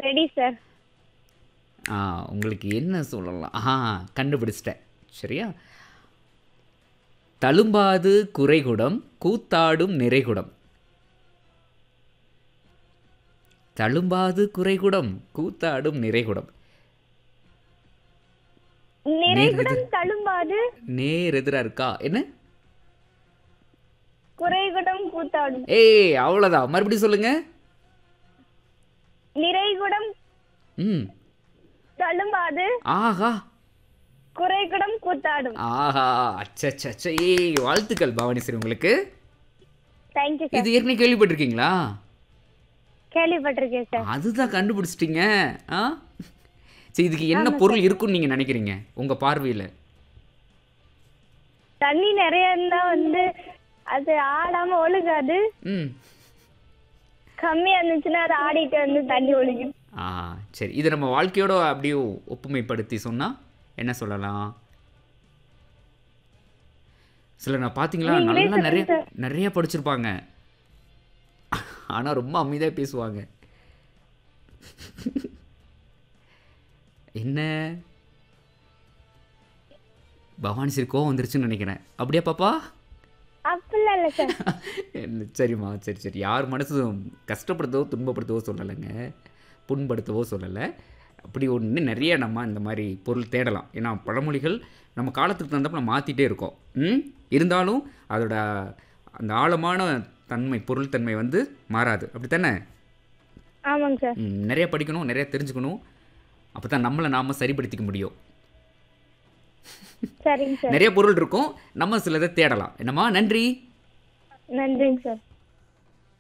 ready sir ஆ உங்களுக்கு என்ன சொல்லலாம் ஆ கண்டுபிடிச்சிட்டேன் சரியா தழும்பாது குறைகுடம் கூத்தாடும் நிறைகுடம் தழும்பாது குறைகுடம் கூத்தாடும் நிறைகுடம் நிறைகுடம் தழும்பாது நேர் எதிரா இருக்கா என்ன குறைகுடம் கூத்தாடும் ஏய் அவ்வளோதான் மறுபடியும் சொல்லுங்க நிறைகுடம் ம் தழும்பாது ஆஹா குறைகுடம் கூத்தாடும் ஆஹா அச்சச்சச்ச ஏய் வாழ்த்துக்கள் பவானிஸ்வரி உங்களுக்கு தேங்க்யூ சார் இது ஏற்கனவே கேள்விப்பட்டிருக்கீங்களா கேள்விப்பட்டிருக்கேன் சார் அதுதான் கண்டுபிடிச்சிட்டீங்க ஆ சரி இதுக்கு என்ன பொருள் இருக்குன்னு நீங்கள் நினைக்கிறீங்க உங்கள் பார்வையில் தண்ணி நிறைய இருந்தா வந்து அது ஆடாம ஒழுகாது ம் கம்மியா இருந்துச்சுன்னா அது ஆடிட்டு வந்து தண்ணி ஒழுகும் ஆ சரி இது நம்ம வாழ்க்கையோட அப்படியே ஒப்புமைப்படுத்தி சொன்னால் என்ன சொல்லலாம் சில நான் பார்த்தீங்களா நல்லா நிறைய நிறைய படிச்சிருப்பாங்க ஆனால் ரொம்ப அமைதியாக பேசுவாங்க என்ன பவானி சரி கோவம் வந்துருச்சுன்னு நினைக்கிறேன் அப்படியா பாப்பா அப்படிலாம் இல்ல சார் என்ன, சரிம்மா சரி சரி யார் மனசும் கஷ்டப்படுத்தவோ துன்பப்படுத்தவோ சொல்லலைங்க புண்படுத்தவோ சொல்லலை அப்படி ஒன்று நிறைய நம்ம இந்த மாதிரி பொருள் தேடலாம் ஏன்னா பழமொழிகள் நம்ம காலத்துக்கு தகுந்தப்ப நம்ம மாற்றிட்டே இருக்கோம் ம் இருந்தாலும் அதோட அந்த ஆழமான தன்மை பொருள் தன்மை வந்து மாறாது அப்படி தானே ஆமாங்க சார் ம், நிறைய படிக்கணும் நிறைய தெரிஞ்சுக்கணும் அப்போ தான் நம்மளை நாம் சரிப்படுத்திக்க முடியும் சரிங்க சார் நிறைய பொருள் இருக்கும் நம்ம சிலதை தேடலாம் என்னம்மா நன்றி நன்றிங்க சார்